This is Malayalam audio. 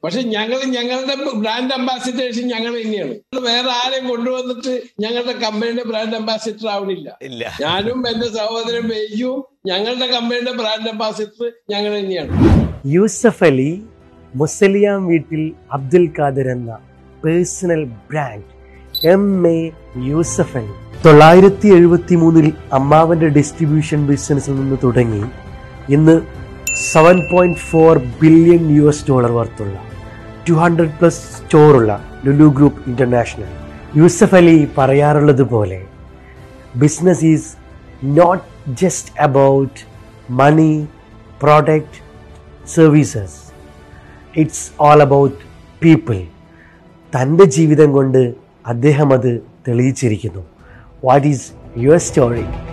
പക്ഷെ ഞങ്ങൾ ഞങ്ങളുടെ ബ്രാൻഡ് അംബാസിഡേഴ്സ് ഞങ്ങൾ തന്നെയാണ് വേറെ ആരെയും കൊണ്ടുവന്നിട്ട് ഞങ്ങളുടെ കമ്പനിയുടെ ബ്രാൻഡ് അംബാസിഡർ ആവണില്ല ഇല്ല ഞാനും എന്റെ സഹോദരൻ ബെയ്യും ഞങ്ങളുടെ കമ്പനിയുടെ ബ്രാൻഡ് അംബാസിഡർ ഞങ്ങൾ തന്നെയാണ് യൂസഫ് അലി മുസലിയാം വീട്ടിൽ അബ്ദുൽ ഖാദർ എന്ന personal brand M A Yusuff Ali തൊള്ളായിരത്തി എഴുപത്തി മൂന്നിൽ അമ്മാവന്റെ ഡിസ്ട്രിബ്യൂഷൻ ബിസിനസ്സിൽ നിന്ന് തുടങ്ങി ഇന്ന് seven point four billion U S dollar വർത്തുള്ള ടു ഹൺഡ്രഡ് പ്ലസ് സ്റ്റോറുള്ള ലുലു ഗ്രൂപ്പ് ഇന്റർനാഷണൽ യൂസഫ് അലി പറയാറുള്ളത് പോലെ business is not just about money product services it's all about people തൻ്റെ ജീവിതം കൊണ്ട് അദ്ദേഹം അത് തെളിയിച്ചിരിക്കുന്നു വാട്ട് ഈസ് യുവർ സ്റ്റോറി